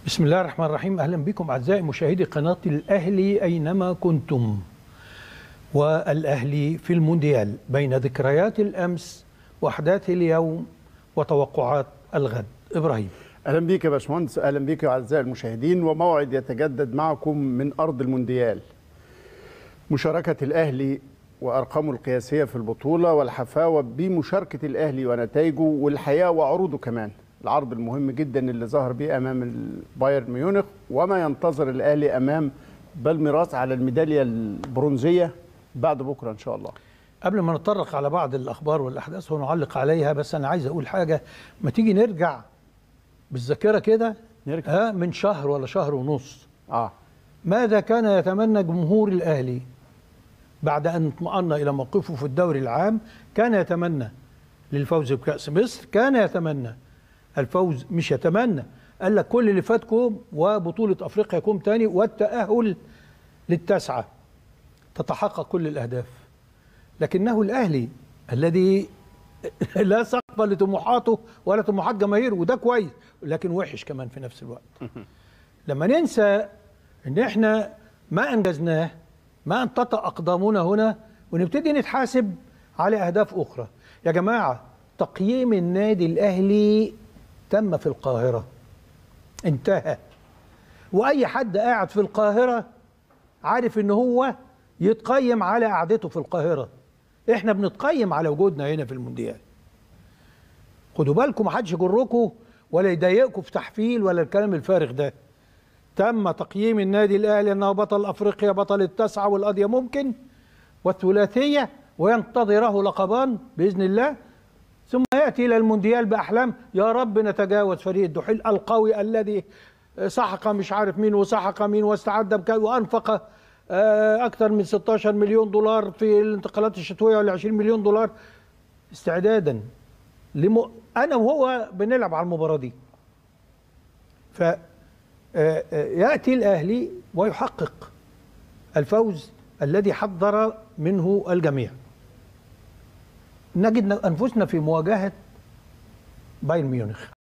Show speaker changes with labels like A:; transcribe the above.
A: بسم الله الرحمن الرحيم اهلا بكم اعزائي مشاهدي قناه الاهلي اينما كنتم والاهلي في المونديال بين ذكريات الامس واحداث اليوم وتوقعات الغد ابراهيم
B: اهلا بيك يا باشمهندس اهلا بيك يا اعزائي المشاهدين وموعد يتجدد معكم من ارض المونديال مشاركه الاهلي وارقامه القياسيه في البطوله والحفاوه بمشاركه الاهلي ونتائجه والحياه وعروضه كمان العرض المهم جدا اللي ظهر بيه امام بايرن ميونخ وما ينتظر الاهلي امام بالميراس على الميداليه البرونزيه بعد بكره ان شاء الله
A: قبل ما نتطرق على بعض الاخبار والاحداث ونعلق عليها بس انا عايز اقول حاجه ما تيجي نرجع بالذاكره كده
B: نرجع.
A: ها من شهر ولا شهر ونص
B: اه
A: ماذا كان يتمنى جمهور الاهلي بعد ان اطمأن الى موقفه في الدوري العام كان يتمنى للفوز بكأس مصر كان يتمنى الفوز مش يتمنى قال لك كل اللي فاتكم وبطولة افريقيا يكون تاني والتأهل للتسعة تتحقق كل الاهداف لكنه الاهلي الذي لا سقف لطموحاته ولا طموحات جماهيره وده كويس لكن وحش كمان في نفس الوقت لما ننسى ان احنا ما انجزناه ما انتطى اقدامنا هنا ونبتدي نتحاسب على اهداف اخرى يا جماعه تقييم النادي الاهلي تم في القاهره انتهى واي حد قاعد في القاهره عارف ان هو يتقيم على قعدته في القاهره احنا بنتقيم على وجودنا هنا في المونديال خدوا بالكم محدش يجركم ولا يضايقكم في تحفيل ولا الكلام الفارغ ده تم تقييم النادي الاهلي انه بطل افريقيا بطل التسعه والقضيه ممكن والثلاثيه وينتظره لقبان باذن الله ثم ياتي الى المونديال باحلام يا رب نتجاوز فريق الدحيل القوي الذي سحق مش عارف مين وسحق مين واستعد بكذا وانفق اكثر من 16 مليون دولار في الانتقالات الشتويه ولا 20 مليون دولار استعدادا لم... انا وهو بنلعب على المباراه دي ف ياتي الاهلي ويحقق الفوز الذي حضر منه الجميع نجد انفسنا في مواجهه بايرن ميونخ